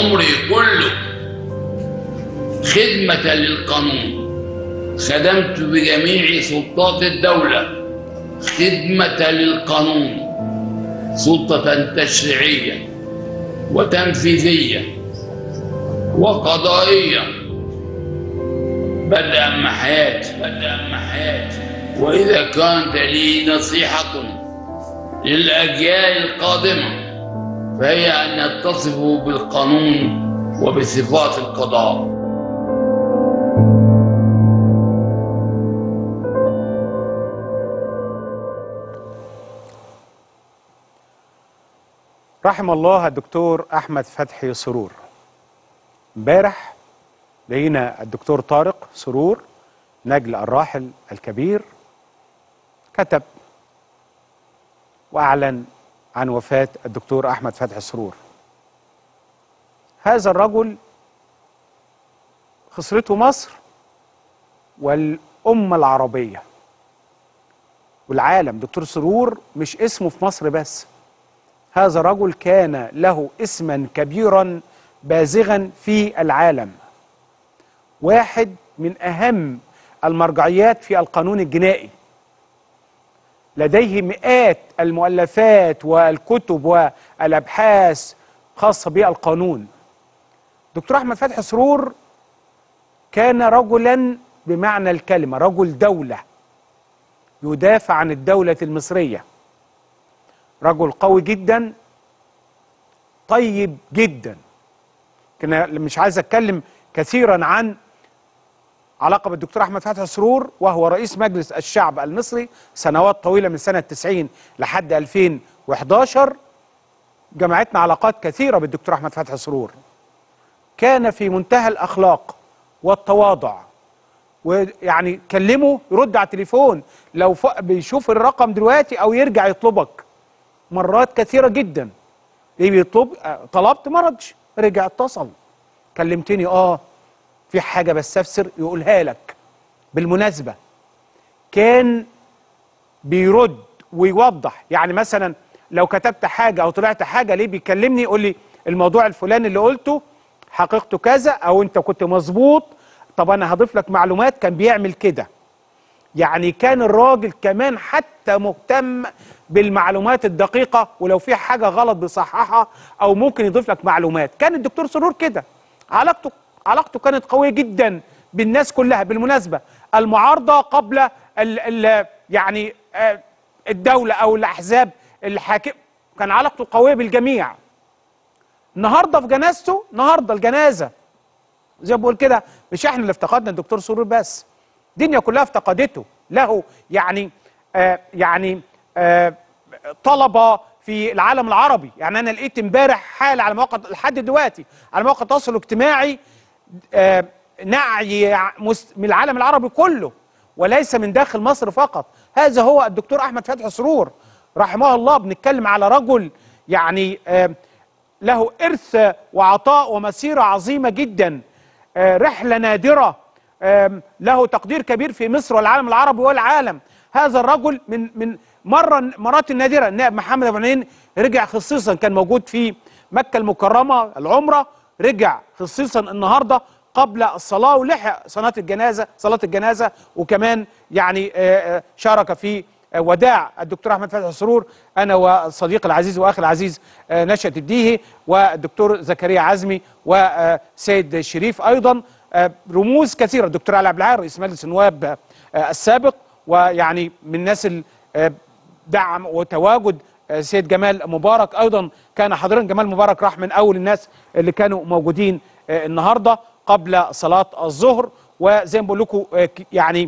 عمري كله خدمة للقانون خدمت بجميع سلطات الدولة خدمة للقانون سلطة تشريعية وتنفيذية وقضائية بدءا من حياتي بدءا من حياتي وإذا كانت لي نصيحة للأجيال القادمة فهي أن يتصفوا بالقانون وبصفات القضاء رحم الله الدكتور احمد فتحي سرور امبارح لقينا الدكتور طارق سرور نجل الراحل الكبير كتب واعلن عن وفاه الدكتور احمد فتحي سرور هذا الرجل خسرته مصر والامه العربيه والعالم دكتور سرور مش اسمه في مصر بس هذا الرجل كان له اسما كبيرا بازغا في العالم واحد من اهم المرجعيات في القانون الجنائي لديه مئات المؤلفات والكتب والابحاث خاصه بالقانون دكتور احمد فتحي سرور كان رجلا بمعنى الكلمه رجل دوله يدافع عن الدوله المصريه رجل قوي جدا طيب جدا كنا مش عايز اتكلم كثيرا عن علاقه بالدكتور احمد فتحي سرور وهو رئيس مجلس الشعب المصري سنوات طويله من سنه 90 لحد 2011 جمعتنا علاقات كثيره بالدكتور احمد فتحي سرور كان في منتهى الاخلاق والتواضع ويعني كلمه يرد على التليفون لو بيشوف الرقم دلوقتي او يرجع يطلبك مرات كثيره جدا ليه بيطلب طلبت ما ردش رجع اتصل كلمتني اه في حاجه بستفسر يقولها لك بالمناسبه كان بيرد ويوضح يعني مثلا لو كتبت حاجه او طلعت حاجه ليه بيكلمني يقول لي الموضوع الفلاني اللي قلته حقيقته كذا او انت كنت مظبوط طب انا هضيف لك معلومات كان بيعمل كده يعني كان الراجل كمان حتى مهتم بالمعلومات الدقيقة ولو في حاجة غلط بيصححها أو ممكن يضيف لك معلومات كان الدكتور سرور كده علاقته علاقته كانت قوية جدا بالناس كلها بالمناسبة المعارضة قبل ال ال يعني الدولة أو الأحزاب الحاكم كان علاقته قوية بالجميع النهارده في جنازته النهارده الجنازة زي ما بقول كده مش احنا اللي افتقدنا الدكتور سرور بس الدنيا كلها افتقدته له يعني آه يعني آه طلبه في العالم العربي يعني انا لقيت امبارح حاله على مواقع لحد دلوقتي على مواقع التواصل الاجتماعي آه نعي من العالم العربي كله وليس من داخل مصر فقط هذا هو الدكتور احمد فتحي سرور رحمه الله بنتكلم على رجل يعني له ارث وعطاء ومسيره عظيمه جدا رحله نادره له تقدير كبير في مصر والعالم العربي والعالم هذا الرجل من من مره مرات نادره النائب محمد ابو عنين رجع خصيصا كان موجود في مكه المكرمه العمره رجع خصيصا النهارده قبل الصلاه ولحق صلاه الجنازه صلاه الجنازه وكمان يعني شارك في وداع الدكتور احمد فتحي سرور انا والصديق العزيز واخي العزيز نشأت الديهي والدكتور زكريا عزمي وسيد شريف ايضا رموز كثيره الدكتور علي عبد العال رئيس مجلس النواب السابق ويعني من الناس دعم وتواجد سيد جمال مبارك ايضا كان حاضرا جمال مبارك راح من اول الناس اللي كانوا موجودين النهارده قبل صلاه الظهر وزي ما بقول لكم يعني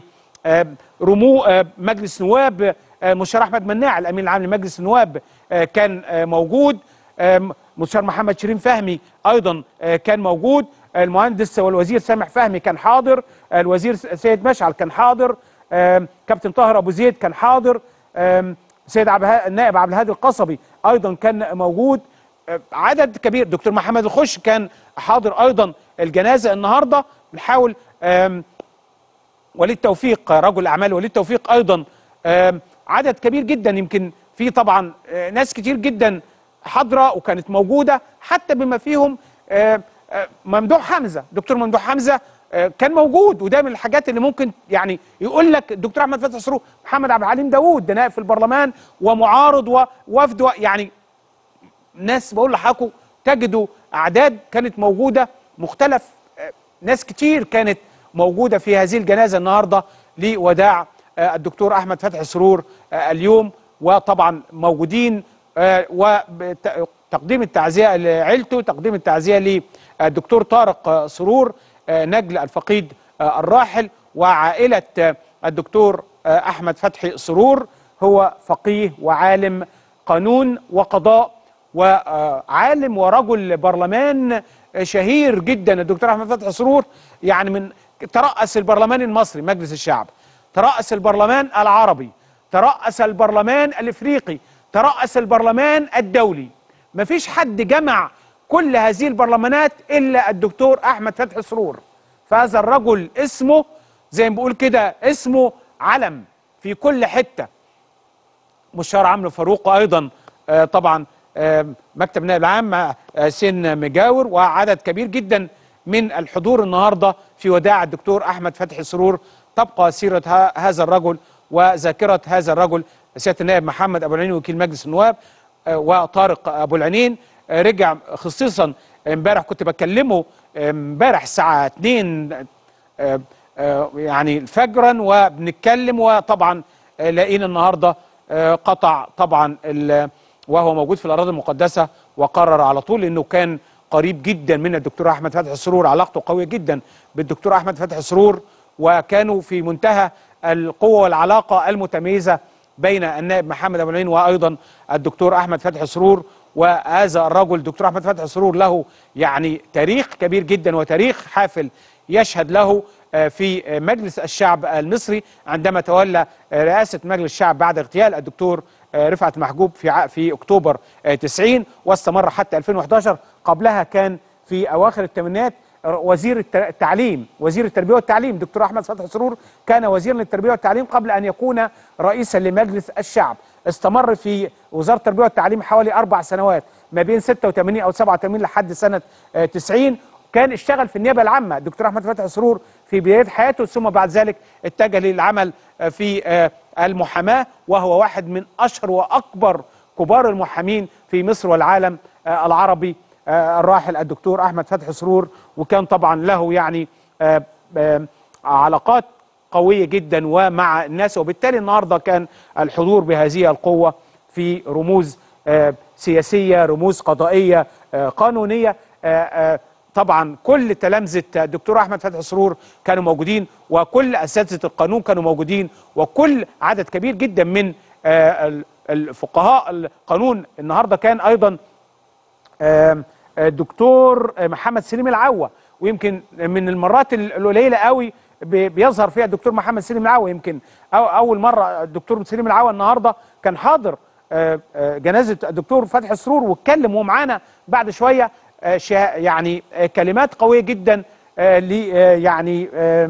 رمو مجلس نواب مستشار احمد مناع الامين العام لمجلس النواب كان موجود مستشار محمد شيرين فهمي ايضا كان موجود المهندس والوزير سامح فهمي كان حاضر الوزير سيد مشعل كان حاضر كابتن طاهر ابو زيد كان حاضر سيد عبد النائب عبد الهادي القصبي ايضا كان موجود عدد كبير دكتور محمد الخش كان حاضر ايضا الجنازه النهارده بنحاول وليد توفيق رجل اعمال وليد توفيق ايضا عدد كبير جدا يمكن في طبعا ناس كتير جدا حاضره وكانت موجوده حتى بما فيهم آه، آه، ممدوح حمزه دكتور ممدوح حمزه آه، كان موجود وده من الحاجات اللي ممكن يعني يقول لك الدكتور احمد فتحي سرور محمد عبد الحليم داوود ده نائب في البرلمان ومعارض ووفد و- يعني ناس بقول لحضراتكم تجدوا اعداد كانت موجوده مختلف آه، ناس كتير كانت موجوده في هذه الجنازه النهارده لوداع آه، الدكتور احمد فتحي سرور آه، اليوم وطبعا موجودين آه، وتقديم التعزيه لعيلته تقديم التعزيه للدكتور طارق آه، سرور آه، نجل الفقيد آه، الراحل وعائله آه، الدكتور آه، احمد فتحي سرور هو فقيه وعالم قانون وقضاء وعالم ورجل برلمان شهير جدا الدكتور احمد فتحي سرور يعني من ترأس البرلمان المصري مجلس الشعب ترأس البرلمان العربي ترأس البرلمان الافريقي ترأس البرلمان الدولي مفيش حد جمع كل هذه البرلمانات الا الدكتور احمد فتحي سرور فهذا الرجل اسمه زي ما بقول كده اسمه علم في كل حته مستشار عمرو فاروق وايضا آه، طبعا آه، مكتب النائب العام مع آه، سن مجاور وعدد كبير جدا من الحضور النهارده في وداع الدكتور احمد فتحي سرور تبقى سيره ه- هذا الرجل وذاكره هذا الرجل سياده النائب محمد ابو العينين وكيل مجلس النواب آه، وطارق ابو العينين آه، رجع خصيصا امبارح كنت بكلمه آه، امبارح الساعه 2 آه، آه، يعني فجرا وبنتكلم وطبعا آه، لقينا النهارده آه، قطع طبعا ال- وهو موجود في الاراضي المقدسه وقرر على طول انه كان قريب جدا من الدكتور احمد فتحي سرور علاقته قويه جدا بالدكتور احمد فتحي سرور وكانوا في منتهى القوه والعلاقه المتميزه بين النائب محمد ابو العين وايضا الدكتور احمد فتحي سرور وهذا الرجل الدكتور احمد فتحي سرور له يعني تاريخ كبير جدا وتاريخ حافل يشهد له آه، في آه، مجلس الشعب المصري عندما تولى آه، رئاسه مجلس الشعب بعد اغتيال الدكتور آه، رفعت محجوب في ع- في اكتوبر آه، 90 واستمر حتى 2011 قبلها كان في اواخر الثمانينات وزير الت- التعليم وزير التربيه والتعليم دكتور احمد فتحي سرور كان وزيرا للتربيه والتعليم قبل ان يكون رئيسا لمجلس الشعب استمر في وزاره التربيه والتعليم حوالي اربع سنوات ما بين 86 او 87 لحد سنه آه، 90 كان اشتغل في النيابه العامه الدكتور احمد فتحي سرور في بدايه حياته ثم بعد ذلك اتجه للعمل آه، في آه، المحاماه وهو واحد من اشهر واكبر كبار المحامين في مصر والعالم آه، العربي آه، الراحل الدكتور احمد فتحي سرور وكان طبعا له يعني آه، آه، علاقات قويه جدا ومع الناس وبالتالي النهارده كان الحضور بهذه القوه في رموز آه، سياسيه رموز قضائيه آه، قانونيه آه، آه، طبعا كل تلامذه الدكتور احمد فتحي سرور كانوا موجودين وكل اساتذه القانون كانوا موجودين وكل عدد كبير جدا من آه، ال- الفقهاء القانون النهارده كان ايضا آم، آه، الدكتور آه، محمد سليم العوة ويمكن من المرات ال- القليله قوي بي- بيظهر فيها الدكتور محمد سليم العوة يمكن أو اول مره الدكتور سليم العوة النهارده كان حاضر آه، آه، جنازه الدكتور فتحي سرور واتكلم ومعانا بعد شويه آه، شا- يعني آه، كلمات قويه جدا آه، ل آه، يعني آم،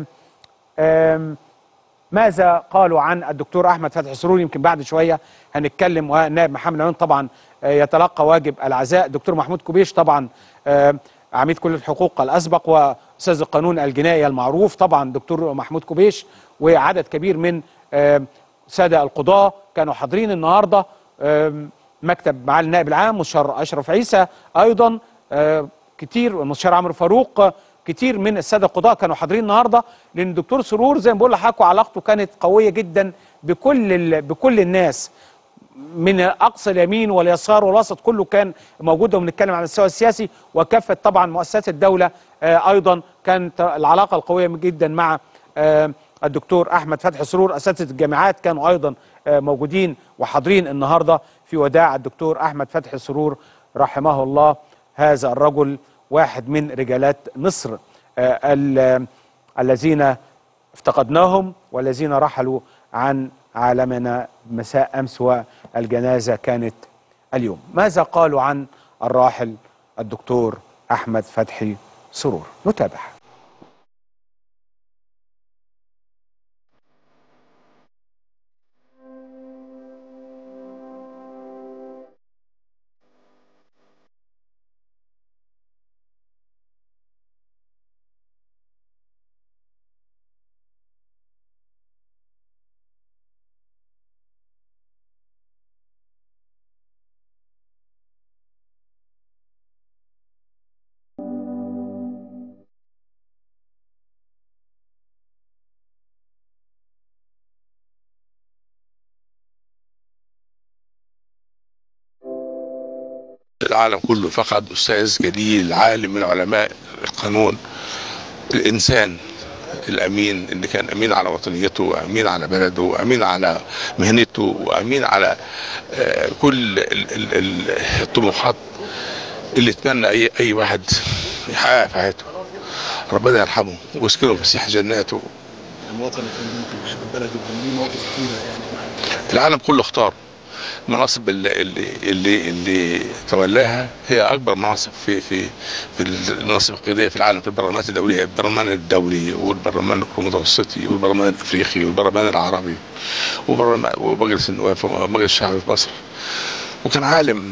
آم، ماذا قالوا عن الدكتور احمد فتحي سرور يمكن بعد شويه هنتكلم والنائب محمد عيون طبعا آه، يتلقى واجب العزاء دكتور محمود كوبيش طبعا آه، عميد كليه الحقوق الاسبق واستاذ القانون الجنائي المعروف طبعا دكتور محمود كوبيش وعدد كبير من آه، ساده القضاه كانوا حاضرين النهارده آم، مكتب معالي النائب العام مستشار اشرف عيسى ايضا آه، كتير المستشار عمرو فاروق آه، كتير من الساده القضاه كانوا حاضرين النهارده لان الدكتور سرور زي ما بقول لحضراتكم علاقته كانت قويه جدا بكل ال... بكل الناس من اقصى اليمين واليسار والوسط كله كان موجود وبنتكلم عن المستوى السياسي وكافه طبعا مؤسسات الدوله آه، ايضا كانت العلاقه القويه جدا مع آه، الدكتور احمد فتحي سرور اساتذه الجامعات كانوا ايضا آه، موجودين وحاضرين النهارده في وداع الدكتور احمد فتحي سرور رحمه الله هذا الرجل واحد من رجالات مصر آه، ال- الذين افتقدناهم والذين رحلوا عن عالمنا مساء امس والجنازه كانت اليوم. ماذا قالوا عن الراحل الدكتور احمد فتحي سرور؟ نتابع. العالم كله فقد أستاذ جليل عالم من علماء القانون الإنسان الأمين اللي كان أمين على وطنيته وأمين على بلده وأمين على مهنته وأمين على آه، كل ال- ال- ال- الطموحات اللي اتمنى أي أي واحد يحققها في حياته ربنا يرحمه ويسكنه في فسيح جناته المواطن اللي ممكن بيحب بلده وكان ليه مواقف كتيره يعني العالم كله اختار المناصب اللي اللي اللي, اللي تولاها هي اكبر مناصب في في في المناصب القياديه في العالم في البرلمانات الدوليه البرلمان الدولي والبرلمان المتوسطي والبرلمان الافريقي والبرلمان العربي وبرلمان ومجلس النواب ومجلس الشعب في مصر وكان عالم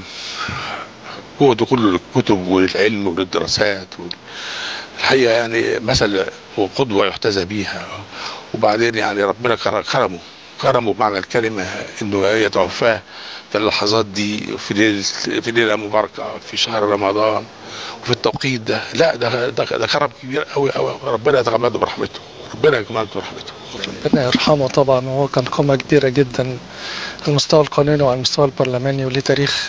جهده كله للكتب وللعلم وللدراسات وال- الحقيقه يعني مثل وقدوه يحتذى بيها وبعدين يعني ربنا كر- كرمه كرمه بمعنى الكلمه انه يتوفاه في اللحظات دي في ليله في ليله مباركه في شهر رمضان وفي التوقيت ده لا ده ده, ده كرم كبير قوي قوي ربنا يتغمده برحمته ربنا يتغمده برحمته ربنا يرحمه طبعا وهو كان قامة كبيرة جدا على المستوى القانوني وعلى المستوى البرلماني وليه تاريخ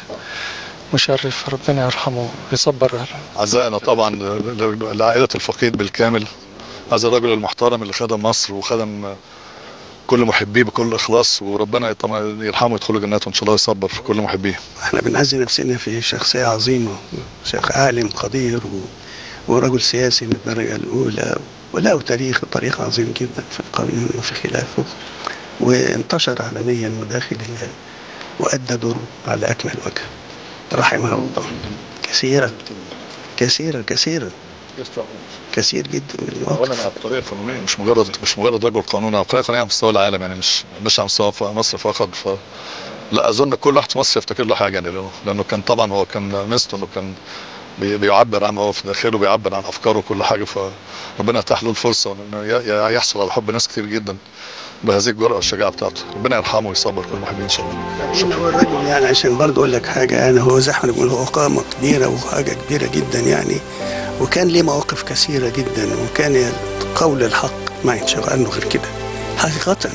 مشرف ربنا يرحمه ويصبر أهله عزائنا طبعا ل- لعائله الفقيد بالكامل هذا الرجل المحترم اللي خدم مصر وخدم كل محبيه بكل اخلاص وربنا يطم- يرحمه ويدخله جناته ان شاء الله ويصبر في كل محبيه احنا بنعزي نفسنا في شخصية عظيمة شيخ عالم قدير و... ورجل سياسي من الدرجة الأولى وله تاريخ وتاريخ عظيم جدا في القانون وفي خلافه وانتشر عالميا وداخليا وأدى دوره على أكمل وجه رحمه الله كثيرا كثيرا كثيرا كثير جدا من المواقف اولا على الطريقه القانونيه مش مجرد مش مجرد رجل قانون على الطريقه القانونيه على مستوى العالم يعني مش مش على مستوى ف- مصر فقط ف لا اظن كل واحد في مصر يفتكر له حاجه يعني لانه لانه كان طبعا هو كان ميزته انه كان بي- بيعبر عن هو في داخله بيعبر عن افكاره وكل حاجه فربنا اتاح له الفرصه انه ي- ي- يحصل على حب ناس كتير جدا بهذه الجرأه والشجاعه بتاعته ربنا يرحمه ويصبر كل المحبين ان شاء الله إن هو الرجل يعني عشان برضه اقول لك حاجه يعني هو زي ما احنا بنقول هو قامه كبيره وحاجه كبيره جدا يعني وكان ليه مواقف كثيره جدا وكان قول الحق ما ينشغل عنه غير كده حقيقه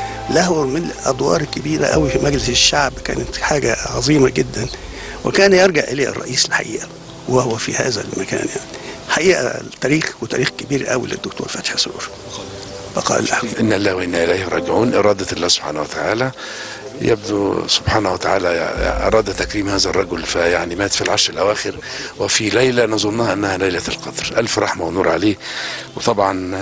له من الادوار الكبيره قوي في مجلس الشعب كانت حاجه عظيمه جدا وكان يرجع اليه الرئيس الحقيقه وهو في هذا المكان يعني حقيقه التاريخ وتاريخ كبير قوي للدكتور فتحي سرور بقاء الله إن الله وإنا إليه راجعون إرادة الله سبحانه وتعالى يبدو سبحانه وتعالى أراد تكريم هذا الرجل فيعني مات في العشر الأواخر وفي ليلة نظنها أنها ليلة القدر ألف رحمة ونور عليه وطبعا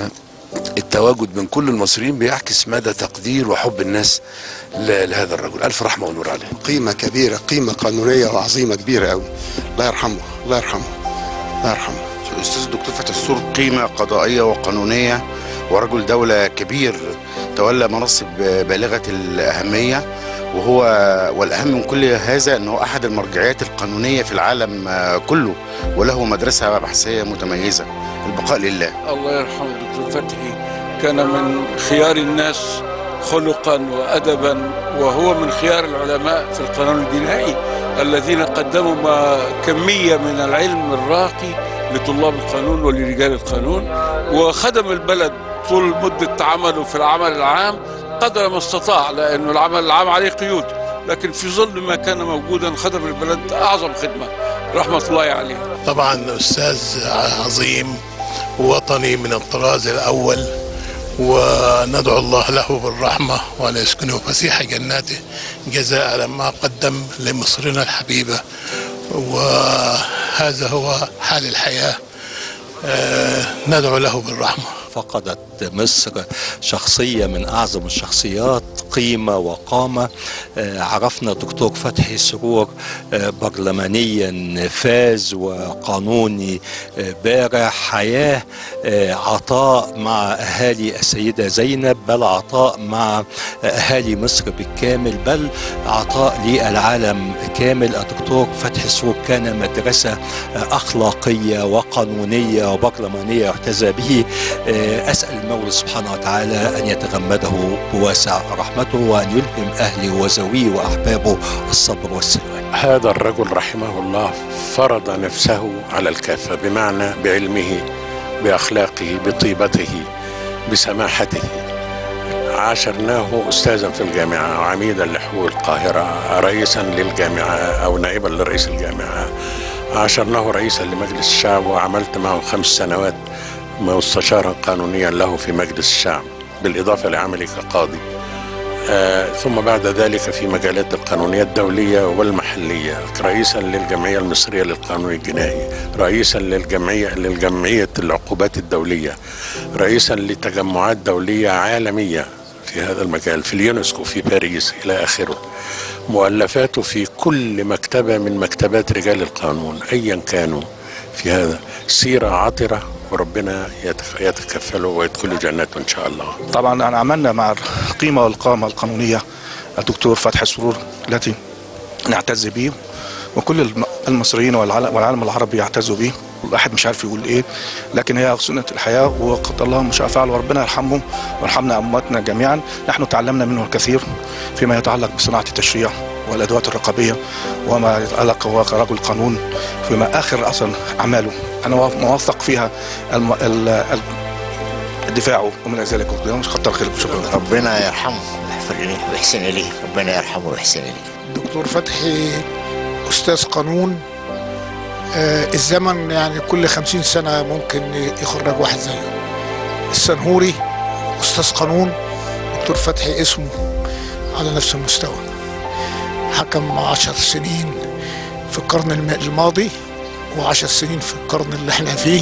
التواجد من كل المصريين بيعكس مدى تقدير وحب الناس ل- لهذا الرجل ألف رحمة ونور عليه قيمة كبيرة قيمة قانونية وعظيمة كبيرة قوي الله يرحمه الله يرحمه الله يرحمه الأستاذ الدكتور فتحي السور قيمة قضائية وقانونية ورجل دولة كبير تولى مناصب بالغة الأهمية وهو والأهم من كل هذا أنه أحد المرجعيات القانونية في العالم آه، كله وله مدرسة بحثية متميزة البقاء لله الله يرحمه الدكتور فتحي كان من خيار الناس خلقا وادبا وهو من خيار العلماء في القانون الجنائي الذين قدموا ما كميه من العلم الراقي لطلاب القانون ولرجال القانون وخدم البلد طول مده عمله في العمل العام قدر ما استطاع لانه العمل العام عليه قيود لكن في ظل ما كان موجودا خدم البلد اعظم خدمه رحمه الله عليه طبعا أستاذ عظيم وطني من الطراز الأول وندعو الله له بالرحمة وأن يسكنه فسيح جناته جزاء لما قدم لمصرنا الحبيبة وهذا هو حال الحياة آه، ندعو له بالرحمة فقدت مصر شخصية من أعظم الشخصيات قيمة وقامة آه، عرفنا دكتور فتحي سرور آه، برلمانيا فاز وقانوني آه، بارع حياة آه، عطاء مع أهالي السيدة زينب بل عطاء مع أهالي مصر بالكامل بل عطاء للعالم كامل الدكتور فتحي سرور كان مدرسة آه، أخلاقية وقانونية وبرلمانية يحتذى به آه، أسأل المولى سبحانه وتعالى أن يتغمده بواسع رحمته وأن يلهم أهله وزويه وأحبابه الصبر والسلوان هذا الرجل رحمه الله فرض نفسه على الكافة بمعنى بعلمه بأخلاقه بطيبته بسماحته عاشرناه أستاذا في الجامعة وعميدا لحقوق القاهرة رئيسا للجامعة أو نائبا لرئيس الجامعة عاشرناه رئيسا لمجلس الشعب وعملت معه خمس سنوات مستشارا قانونيا له في مجلس الشعب بالإضافة لعملي كقاضي آه ثم بعد ذلك في مجالات القانونية الدولية والمحلية رئيسا للجمعية المصرية للقانون الجنائي رئيسا للجمعية للجمعية العقوبات الدولية رئيسا لتجمعات دولية عالمية في هذا المجال في اليونسكو في باريس إلى آخره مؤلفاته في كل مكتبة من مكتبات رجال القانون أيا كانوا في هذا سيرة عطرة وربنا يتك- يتكفله ويدخله جنته إن شاء الله طبعا أنا عملنا مع القيمة والقامة القانونية الدكتور فتحي سرور التي نعتز به وكل الم- المصريين والعالم, والعالم العربي يعتزوا به الواحد مش عارف يقول ايه لكن هي سنة الحياة وقد الله ما شاء فعل وربنا يرحمه ويرحمنا أمواتنا جميعا نحن تعلمنا منه الكثير فيما يتعلق بصناعة التشريع والأدوات الرقابية وما يتعلق هو كرجل قانون فيما آخر أصلا أعماله أنا موثق فيها الم... ال... ال... دفاعه ومن ذلك كتر خيرك شكرا ربنا يرحمه ويغفر إليه ويحسن إليه ربنا يرحمه ويحسن إليه دكتور فتحي أستاذ قانون آه الزمن يعني كل خمسين سنة ممكن يخرج واحد زيه السنهوري أستاذ قانون دكتور فتحي اسمه على نفس المستوى حكم عشر سنين في القرن الم- الماضي وعشر سنين في القرن اللي احنا فيه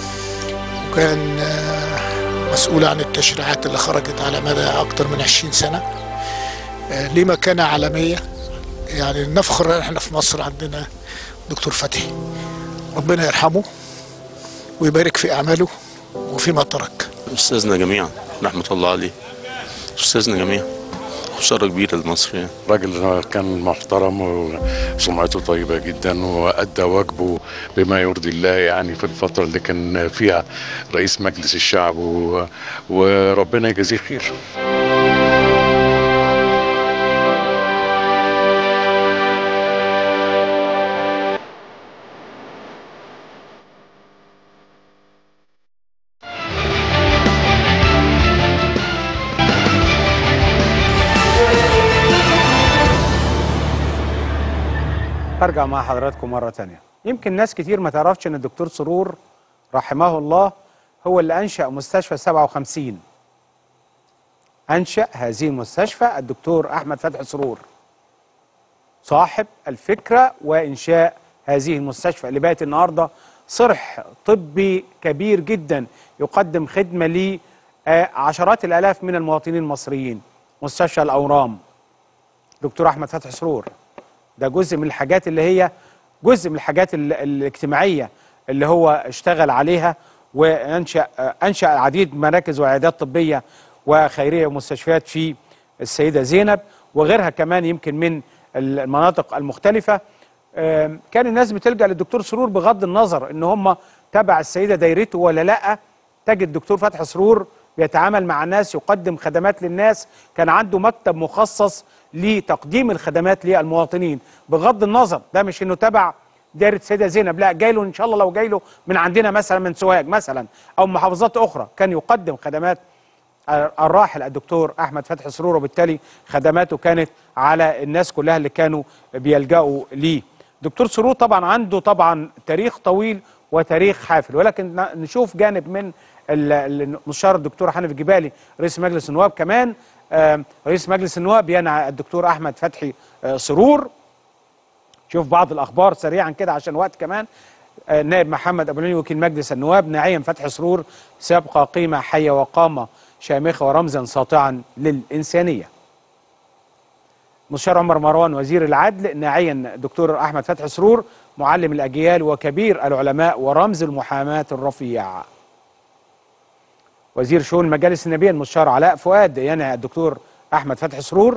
وكان آه، مسؤول عن التشريعات اللي خرجت على مدى أكتر من عشرين سنة آه، ليه مكانة عالمية يعني نفخر احنا في مصر عندنا دكتور فتحي ربنا يرحمه ويبارك في أعماله وفيما ترك أستاذنا جميعا رحمة الله عليه أستاذنا جميعا خسارة كبيرة لمصر يعني راجل كان محترم وسمعته طيبة جدا وأدى واجبه بما يرضي الله يعني في الفترة اللي كان فيها رئيس مجلس الشعب و... وربنا يجازيه خير ارجع مع حضراتكم مره تانية يمكن ناس كتير ما تعرفش ان الدكتور سرور رحمه الله هو اللي انشا مستشفى 57 انشا هذه المستشفى الدكتور احمد فتحي سرور صاحب الفكره وانشاء هذه المستشفى اللي بقت النهارده صرح طبي كبير جدا يقدم خدمه لعشرات الالاف من المواطنين المصريين مستشفى الاورام دكتور احمد فتحي سرور ده جزء من الحاجات اللي هي جزء من الحاجات ال- الاجتماعيه اللي هو اشتغل عليها وانشا انشا العديد من مراكز وعيادات طبيه وخيريه ومستشفيات في السيده زينب وغيرها كمان يمكن من المناطق المختلفه آم، كان الناس بتلجا للدكتور سرور بغض النظر ان هم تبع السيده دايرته ولا لا تجد الدكتور فتحي سرور بيتعامل مع الناس يقدم خدمات للناس كان عنده مكتب مخصص لتقديم الخدمات للمواطنين بغض النظر ده مش انه تبع دايره السيده زينب لا جاي له ان شاء الله لو جاي له من عندنا مثلا من سوهاج مثلا او محافظات اخرى كان يقدم خدمات الراحل الدكتور احمد فتحي سرور وبالتالي خدماته كانت على الناس كلها اللي كانوا بيلجأوا ليه دكتور سرور طبعا عنده طبعا تاريخ طويل وتاريخ حافل ولكن ن- نشوف جانب من ال- ال- المستشار الدكتور حنفي الجبالي رئيس مجلس النواب كمان آم، رئيس مجلس النواب ينعى الدكتور احمد فتحي آه، سرور شوف بعض الاخبار سريعا كده عشان وقت كمان آه، نائب محمد ابو العلي وكيل مجلس النواب ناعيا فتحي سرور سيبقى قيمه حيه وقامه شامخه ورمزا ساطعا للانسانيه. مستشار عمر مروان وزير العدل ناعيا الدكتور احمد فتحي سرور معلم الاجيال وكبير العلماء ورمز المحاماه الرفيع. وزير شؤون المجالس النبيه المستشار علاء فؤاد ينعي الدكتور احمد فتحي سرور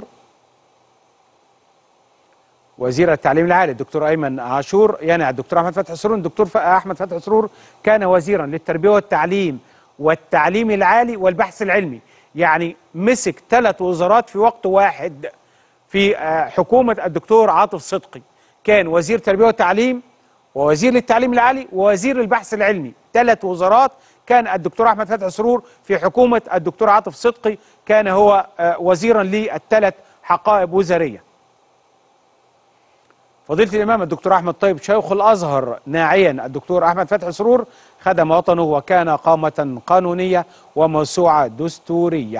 وزير التعليم العالي الدكتور ايمن عاشور ينعي الدكتور احمد فتحي سرور الدكتور ف- احمد فتحي سرور كان وزيرا للتربيه والتعليم والتعليم العالي والبحث العلمي يعني مسك ثلاث وزارات في وقت واحد في آه، حكومه الدكتور عاطف صدقي كان وزير تربيه والتعليم ووزير للتعليم العالي ووزير البحث العلمي ثلاث وزارات كان الدكتور احمد فتحي سرور في حكومه الدكتور عاطف صدقي كان هو آه، وزيرا للثلاث حقائب وزاريه فضيله الامام الدكتور احمد طيب شيخ الازهر ناعيا الدكتور احمد فتحي سرور خدم وطنه وكان قامه قانونيه وموسوعه دستوريه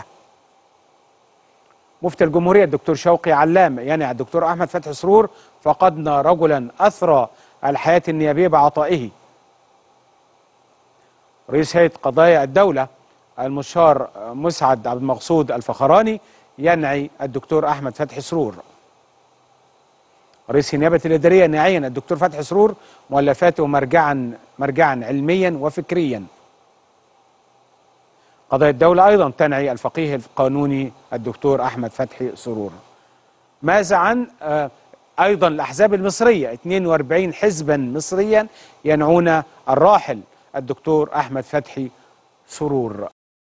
مفتي الجمهورية الدكتور شوقي علام يعني الدكتور أحمد فتحي سرور فقدنا رجلا أثرى الحياة النيابية بعطائه رئيس هيئة قضايا الدولة المستشار مسعد عبد المقصود الفخراني ينعي الدكتور أحمد فتحي سرور رئيس النيابة الإدارية ناعيا الدكتور فتحي سرور مؤلفاته مرجعا مرجعا علميا وفكريا قضايا الدولة أيضا تنعي الفقيه القانوني الدكتور أحمد فتحي سرور ماذا عن آه، أيضا الأحزاب المصرية 42 حزبا مصريا ينعون الراحل الدكتور أحمد فتحي سرور